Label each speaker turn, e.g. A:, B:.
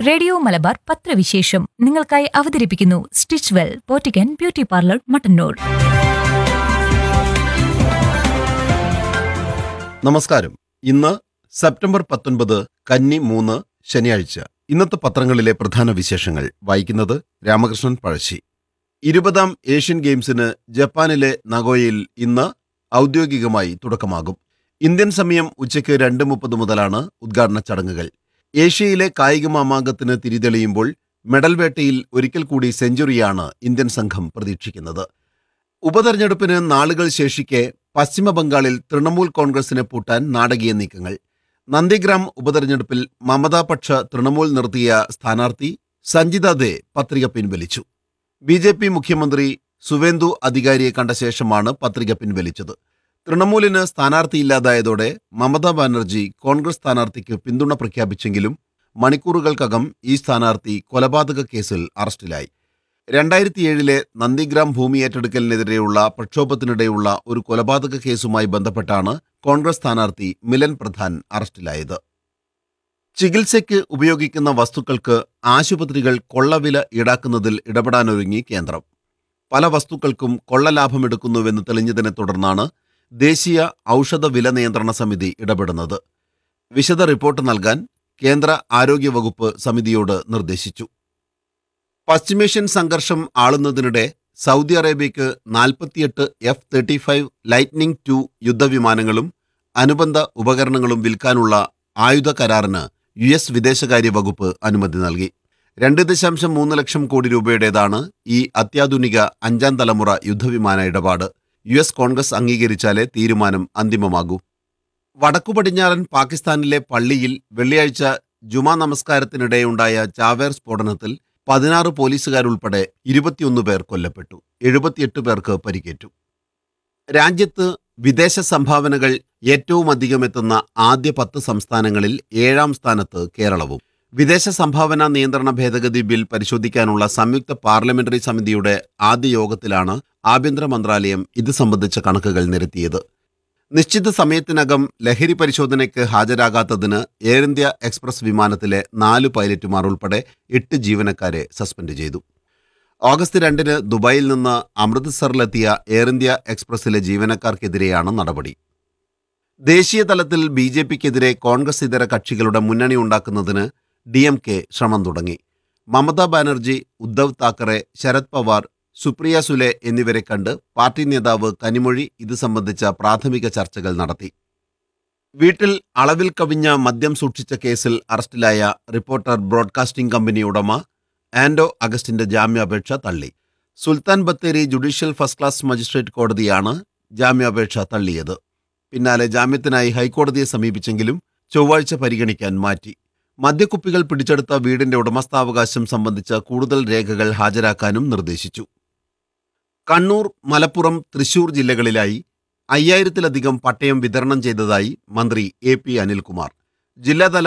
A: radio Malabar പത്രവിശേഷം നിങ്ങൾക്കായി അവതരിപ്പിക്കുന്നു സ്റ്റിച്ച് വെൽ പോറ്റിക്കൻ ബ്യൂട്ടി പാർലർ മട്ടന്നൂർ
B: നമസ്കാരം ഇന്ന് സെപ്റ്റംബർ പത്തൊൻപത് കന്നി മൂന്ന് ശനിയാഴ്ച ഇന്നത്തെ പത്രങ്ങളിലെ പ്രധാന വിശേഷങ്ങൾ വായിക്കുന്നത് രാമകൃഷ്ണൻ പഴശ്ശി ഇരുപതാം ഏഷ്യൻ ഗെയിംസിന് ജപ്പാനിലെ നഗോയയിൽ ഇന്ന് ഔദ്യോഗികമായി തുടക്കമാകും ഇന്ത്യൻ സമയം ഉച്ചയ്ക്ക് രണ്ട് മുപ്പത് മുതലാണ് ഉദ്ഘാടന ചടങ്ങുകൾ ഏഷ്യയിലെ കായിക മാമാങ്കത്തിന് തിരിതെളിയുമ്പോൾ മെഡൽ വേട്ടയിൽ ഒരിക്കൽ കൂടി സെഞ്ചുറിയാണ് ഇന്ത്യൻ സംഘം പ്രതീക്ഷിക്കുന്നത് ഉപതെരഞ്ഞെടുപ്പിന് നാളുകൾ ശേഷിക്കെ പശ്ചിമ ബംഗാളിൽ തൃണമൂൽ കോൺഗ്രസിനെ പൂട്ടാൻ നാടകീയ നീക്കങ്ങൾ നന്ദിഗ്രാം ഉപതെരഞ്ഞെടുപ്പിൽ മമതാപക്ഷ തൃണമൂൽ നിർത്തിയ സ്ഥാനാർത്ഥി സഞ്ജിത ദേ പത്രിക പിൻവലിച്ചു ബി ജെ പി മുഖ്യമന്ത്രി സുവേന്ദു അധികാരിയെ കണ്ട ശേഷമാണ് പത്രിക പിൻവലിച്ചത് തൃണമൂലിന് സ്ഥാനാർത്ഥിയില്ലാതായതോടെ മമതാ ബാനർജി കോൺഗ്രസ് സ്ഥാനാർത്ഥിക്ക് പിന്തുണ പ്രഖ്യാപിച്ചെങ്കിലും മണിക്കൂറുകൾക്കകം ഈ സ്ഥാനാർത്ഥി കൊലപാതക കേസിൽ അറസ്റ്റിലായി രണ്ടായിരത്തിയേഴിലെ നന്ദിഗ്രാം ഭൂമി ഏറ്റെടുക്കലിനെതിരെയുള്ള പ്രക്ഷോഭത്തിനിടെയുള്ള ഒരു കൊലപാതക കേസുമായി ബന്ധപ്പെട്ടാണ് കോൺഗ്രസ് സ്ഥാനാർത്ഥി മിലൻ പ്രധാൻ അറസ്റ്റിലായത് ചികിത്സയ്ക്ക് ഉപയോഗിക്കുന്ന വസ്തുക്കൾക്ക് ആശുപത്രികൾ കൊള്ളവില ഈടാക്കുന്നതിൽ ഇടപെടാനൊരുങ്ങി കേന്ദ്രം പല വസ്തുക്കൾക്കും കൊള്ളലാഭമെടുക്കുന്നുവെന്ന് തെളിഞ്ഞതിനെ തുടർന്നാണ് ദേശീയ ഔഷധ വില നിയന്ത്രണ സമിതി ഇടപെടുന്നത് വിശദ റിപ്പോർട്ട് നൽകാൻ കേന്ദ്ര ആരോഗ്യവകുപ്പ് സമിതിയോട് നിർദ്ദേശിച്ചു പശ്ചിമേഷ്യൻ സംഘർഷം ആളുന്നതിനിടെ സൗദി അറേബ്യയ്ക്ക് നാൽപ്പത്തിയെട്ട് F thirty five lightning two യുദ്ധവിമാനങ്ങളും അനുബന്ധ ഉപകരണങ്ങളും വിൽക്കാനുള്ള ആയുധ കരാറിന് യു എസ് വിദേശകാര്യ വകുപ്പ് അനുമതി നൽകി രണ്ട് ദശാംശം മൂന്ന് ലക്ഷം കോടി രൂപയുടേതാണ് ഈ അത്യാധുനിക അഞ്ചാം തലമുറ യുദ്ധവിമാന ഇടപാട് യു എസ് കോൺഗ്രസ് അംഗീകരിച്ചാലേ തീരുമാനം അന്തിമമാകൂ വടക്കു പടിഞ്ഞാറൻ പാകിസ്ഥാനിലെ പള്ളിയിൽ വെള്ളിയാഴ്ച ജുമാ നമസ്കാരത്തിനിടെയുണ്ടായ ചാവേർ സ്ഫോടനത്തിൽ പതിനാറ് പോലീസുകാരുൾപ്പെടെ ഇരുപത്തിയൊന്ന് പേർ കൊല്ലപ്പെട്ടു എഴുപത്തിയെട്ട് പേർക്ക് പരിക്കേറ്റു രാജ്യത്ത് വിദേശ സംഭാവനകൾ ഏറ്റവും അധികം എത്തുന്ന ആദ്യ പത്ത് സംസ്ഥാനങ്ങളിൽ ഏഴാം സ്ഥാനത്ത് കേരളവും വിദേശ സംഭാവന നിയന്ത്രണ ഭേദഗതി ബിൽ പരിശോധിക്കാനുള്ള സംയുക്ത പാർലമെന്ററി സമിതിയുടെ ആദ്യ യോഗത്തിലാണ് ആഭ്യന്തര മന്ത്രാലയം ഇത് സംബന്ധിച്ച കണക്കുകൾ നിരത്തിയത് നിശ്ചിത സമയത്തിനകം ലഹരി പരിശോധനയ്ക്ക് ഹാജരാകാത്തതിന് എയർ ഇന്ത്യ എക്സ്പ്രസ് വിമാനത്തിലെ നാല് പൈലറ്റുമാർ ഉൾപ്പെടെ എട്ട് ജീവനക്കാരെ സസ്പെൻഡ് ചെയ്തു ഓഗസ്റ്റ് രണ്ടിന് ദുബായിൽ നിന്ന് അമൃത്സറിലെത്തിയ എയർ ഇന്ത്യ എക്സ്പ്രസിലെ ജീവനക്കാർക്കെതിരെയാണ് നടപടി ദേശീയ തലത്തിൽ ബി ജെ പിക്കെതിരെ കോൺഗ്രസ് ഇതര കക്ഷികളുടെ മുന്നണി ഉണ്ടാക്കുന്നതിന് ഡി എം കെ ശ്രമം തുടങ്ങി മമതാ ബാനർജി ഉദ്ധവ് താക്കറെ ശരത് പവാർ സുപ്രിയ സുലെ എന്നിവരെ കണ്ട് പാർട്ടി നേതാവ് കനിമൊഴി ഇത് സംബന്ധിച്ച പ്രാഥമിക ചർച്ചകൾ നടത്തി വീട്ടിൽ അളവിൽ കവിഞ്ഞ മദ്യം സൂക്ഷിച്ച കേസിൽ അറസ്റ്റിലായ റിപ്പോർട്ടർ ബ്രോഡ്കാസ്റ്റിംഗ് കമ്പനി ഉടമ ആൻഡോ അഗസ്റ്റിന്റെ ജാമ്യാപേക്ഷ തള്ളി Sultan Bathery judicial first class magistrate കോടതിയാണ് ജാമ്യാപേക്ഷ തള്ളിയത് പിന്നാലെ ജാമ്യത്തിനായി ഹൈക്കോടതിയെ സമീപിച്ചെങ്കിലും ചൊവ്വാഴ്ച പരിഗണിക്കാൻ മാറ്റി മദ്യക്കുപ്പികൾ പിടിച്ചെടുത്ത വീടിന്റെ ഉടമസ്ഥാവകാശം സംബന്ധിച്ച കൂടുതൽ രേഖകൾ ഹാജരാക്കാനും നിർദ്ദേശിച്ചു കണ്ണൂർ മലപ്പുറം തൃശൂർ ജില്ലകളിലായി അയ്യായിരത്തിലധികം പട്ടയം വിതരണം ചെയ്തതായി മന്ത്രി എ പി അനിൽകുമാർ ജില്ലാതല